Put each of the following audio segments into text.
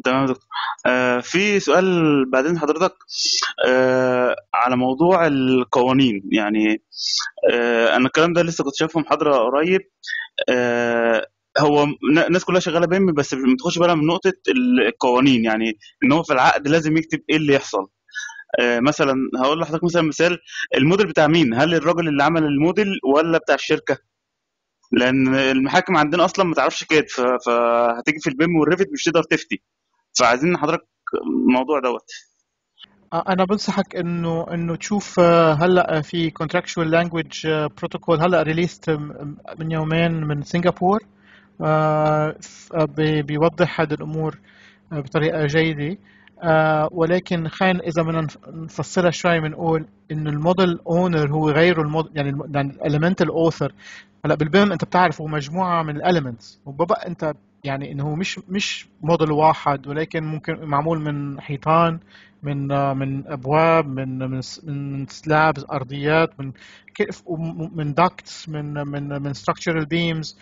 تمام يا دكتور آه في سؤال بعدين حضرتك آه على موضوع القوانين يعني آه انا الكلام ده لسه كنت شايفه محاضره قريب آه هو ن- الناس كلها شغاله بيم بس ما تخش بالها من نقطه ال- القوانين يعني ان هو في العقد لازم يكتب ايه اللي يحصل آه مثلا هقول لحضرتك مثلا مثال الموديل بتاع مين هل الراجل اللي عمل الموديل ولا بتاع الشركه لان المحاكم عندنا اصلا ما تعرفش كده ف- فهتيجي في البيم والريفت مش تقدر تفتي فعايزين حضرتك الموضوع دوت آه، انا بنصحك انه انه تشوف آه، هلا في contractual language آه، protocol هلا ريليست من يومين من سنغافور آه، ف- آه، بي- بيوضح هذه الامور آه، بطريقه جيده آه، ولكن خلينا اذا بدنا نف- نفصلها شوي بنقول انه الموديل اونر هو غير الموديل يعني الم- يعني الاليمنتال اوثر هلا بالبيم انت بتعرف هو مجموعه من الاليمنتس وببقى انت يعني انه هو مش مش موديل واحد ولكن ممكن معمول من حيطان من آه، من ابواب من من س- من سلابز ارضيات من كيف وم- من داكتس من من من structural beams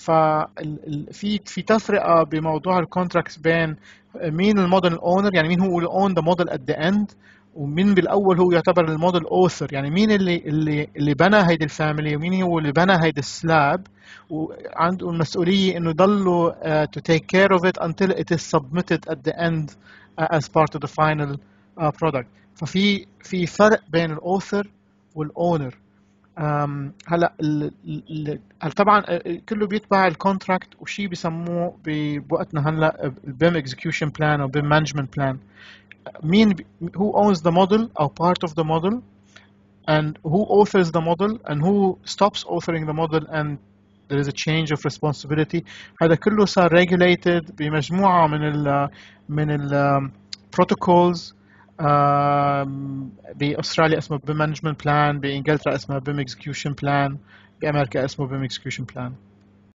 ففي في تفرقه بموضوع الكونتراكتس بين مين الموديل اونر يعني مين هو اللي اون ذا موديل ات ذا اند ومين بالاول هو يعتبر الموديل اوثر يعني مين اللي اللي اللي بنى هيدي الفاميلي ومين هو اللي بنى هيدي السلاب وعنده المسؤوليه انه يضلوا uh, to take care of it until it is submitted at the end uh, as part of the final uh, product ففي في فرق بين الاوثر والاونر أم، هلا ال- ال- ال- طبعا كله بيتبع الكونتراكت وشيء بيسموه ب- بوقتنا هلا البيم اكزكيوشن بلان او بيم مانجمنت بلان مين بي- who owns the model او part of the model and who authors the model and who stops authoring the model and there is a change of responsibility هذا كله صار regulated بمجموعة من ال من ال protocols آم، بأستراليا اسمه BIM Management Plan بإنجلترا اسمه BIM Execution Plan بأمريكا اسمه BIM Execution Plan